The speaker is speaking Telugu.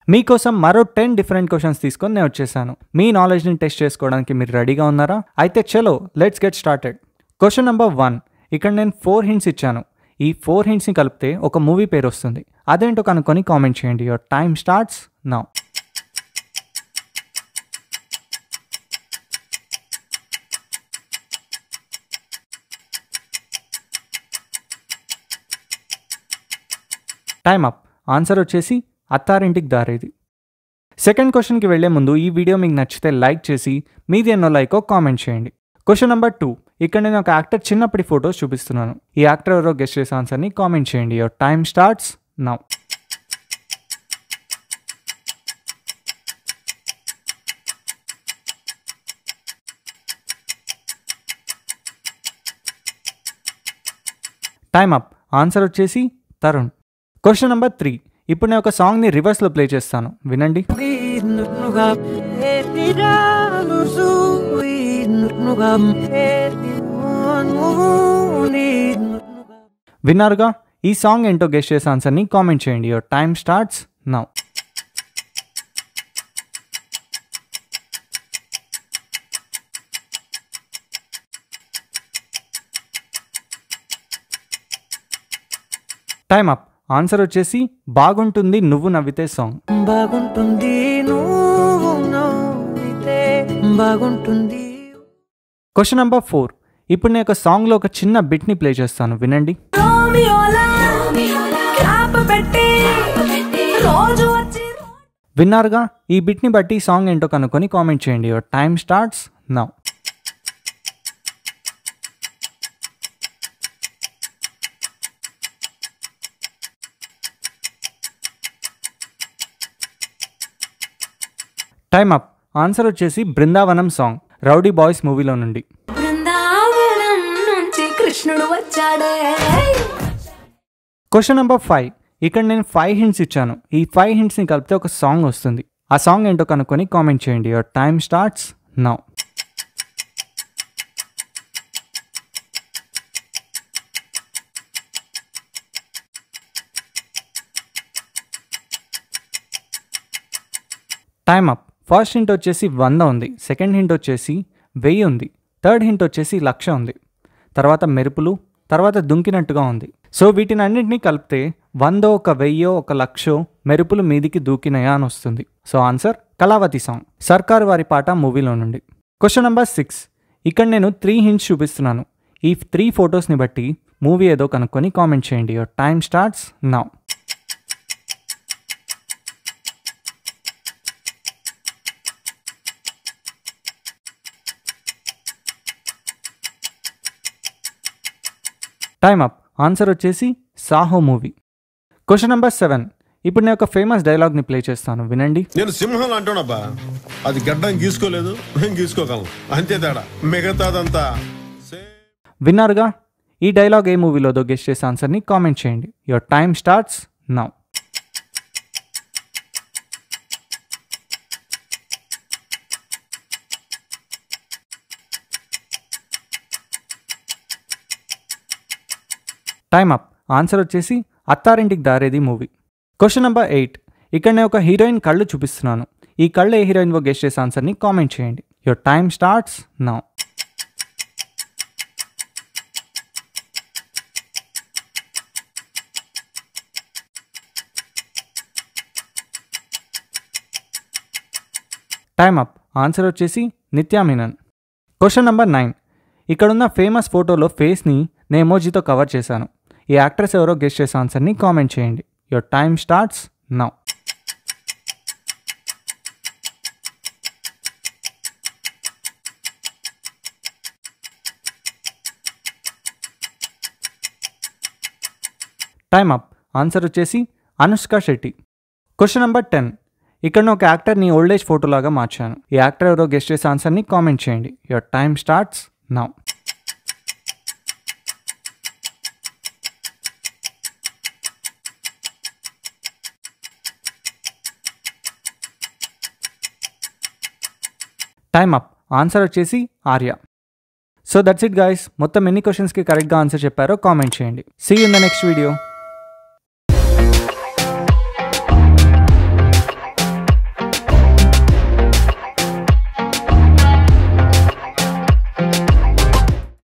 మీకోసం మరో టెన్ డిఫరెంట్ క్వశ్చన్స్ తీసుకొని నేను వచ్చేసాను మీ నాలెడ్జ్ని టెస్ట్ చేసుకోవడానికి మీరు రెడీగా ఉన్నారా అయితే చలో let's get started question number one ఇక్కడ నేను ఫోర్ హింట్స్ ఇచ్చాను ఈ ఫోర్ హింట్స్ని కలిపితే ఒక మూవీ పేరు వస్తుంది అదేంటో కనుక్కొని కామెంట్ చేయండి your time starts now time up answer వచ్చేసి అత్తారింటికి దారేది సెకండ్ క్వశ్చన్కి వెళ్లే ముందు ఈ వీడియో మీకు నచ్చితే లైక్ చేసి మీది ఎన్నో లైకో కామెంట్ చేయండి క్వశ్చన్ నెంబర్ టూ ఇక్కడ నేను ఒక యాక్టర్ చిన్నప్పటి ఫొటోస్ చూపిస్తున్నాను ఈ యాక్టర్ ఎవరో గెస్ట్ చేసే ఆన్సర్ని కామెంట్ చేయండి your time starts now time up answer వచ్చేసి తరుణ్ క్వశ్చన్ నెంబర్ త్రీ ఇప్పుడు నేను ఒక సాంగ్ని రివర్స్లో ప్లే చేస్తాను వినండి విన్నారుగా ఈ సాంగ్ ఏంటో గెస్ట్ చేసే ఆన్సర్ని కామెంట్ చేయండి your time starts now time up answer వచ్చేసి బాగుంటుంది నువ్వు నవ్వితే సాంగ్ బాగుంటుంది నువ్వు నవ్వితే బాగుంటుంది క్వశ్చన్ నెంబర్ ఫోర్ ఇప్పుడు నేను ఒక సాంగ్లో ఒక చిన్న బిట్ని ప్లే చేస్తాను వినండి రోమియోలా క్లాప్ పెట్టి రోజు వచ్చి విన్నారుగా ఈ బిట్ని బట్టి ఈ సాంగ్ ఏంటో కనుక్కొని కామెంట్ చేయండి your time starts now time up answer వచ్చేసి బృందావనం సాంగ్ రౌడీ బాయ్స్ మూవీలో నుండి బృందావనం నుంచి కృష్ణుడు వచ్చాడే క్వశ్చన్ నెంబర్ ఫైవ్ ఇక్కడ నేను ఫైవ్ హింట్స్ ఇచ్చాను ఈ ఫైవ్ హింట్స్ని కలిపితే ఒక సాంగ్ వస్తుంది ఆ సాంగ్ ఏంటో కనుక్కొని కామెంట్ చేయండి your time starts now time up first hint వచ్చేసి వంద ఉంది సెకండ్ హింట్ వచ్చేసి వెయ్యి ఉంది థర్డ్ హింట్ వచ్చేసి లక్ష ఉంది తర్వాత మెరుపులు తర్వాత దుంకినట్టుగా ఉంది సో వీటిని అన్నింటినీ కలిపితే వందో ఒక వెయ్యో ఒక లక్షో మెరుపులు మీదికి దూకినయా అని వస్తుంది సో ఆన్సర్ కళావతి సాంగ్ సర్కార్ వారి పాట మూవీలో నుండి క్వశ్చన్ నెంబర్ సిక్స్ ఇక్కడ నేను త్రీ హింట్స్ చూపిస్తున్నాను ఈ త్రీ ఫొటోస్ని బట్టి మూవీ ఏదో కనుక్కొని కామెంట్ చేయండి your time starts now time up answer వచ్చేసి Saaho movie question number seven ఇప్పుడు నేను ఒక ఫేమస్ డైలాగ్ని ప్లే చేస్తాను వినండి నేను సింహం అంటున్నాబ్బా అది గడ్డం గీసుకోలేదు మేము గీసుకోగలం అంతే తేడా మిగతాదంతా సేమ్. విన్నారుగా ఈ డైలాగ్ ఏ మూవీలోదో గెస్ట్ చేసే ఆన్సర్ని కామెంట్ చేయండి your time starts now time up answer వచ్చేసి అత్తారింటికి దారేది మూవీ క్వశ్చన్ నెంబర్ ఎయిట్ ఇక్కడ నేను ఒక హీరోయిన్ కళ్ళు చూపిస్తున్నాను ఈ కళ్ళు ఏ హీరోయిన్వో గెస్ట్ చేసే ఆన్సర్ని కామెంట్ చేయండి your time starts now time up answer వచ్చేసి Nithya Menon question number nine ఇక్కడున్న ఫేమస్ ఫోటోలో ఫేస్ని నేను ఎమోజీతో కవర్ చేశాను ఈ యాక్ట్రెస్ ఎవరో గెస్ట్ చేసే ఆన్సర్ని కామెంట్ చేయండి your time starts now time up answer వచ్చేసి Anushka Shetty question number ten ఇక్కడ నేను ఒక యాక్టర్ని ఓల్డ్ ఏజ్ ఫోటోలాగా మార్చాను ఈ యాక్టర్ ఎవరో గెస్ట్ చేసే ఆన్సర్ని కామెంట్ చేయండి your time starts now time up answer వచ్చేసి Arya so that's it guys మొత్తం ఎన్ని క్వశ్చన్స్కి కరెక్ట్గా ఆన్సర్ చెప్పారో కామెంట్ చేయండి see in the next video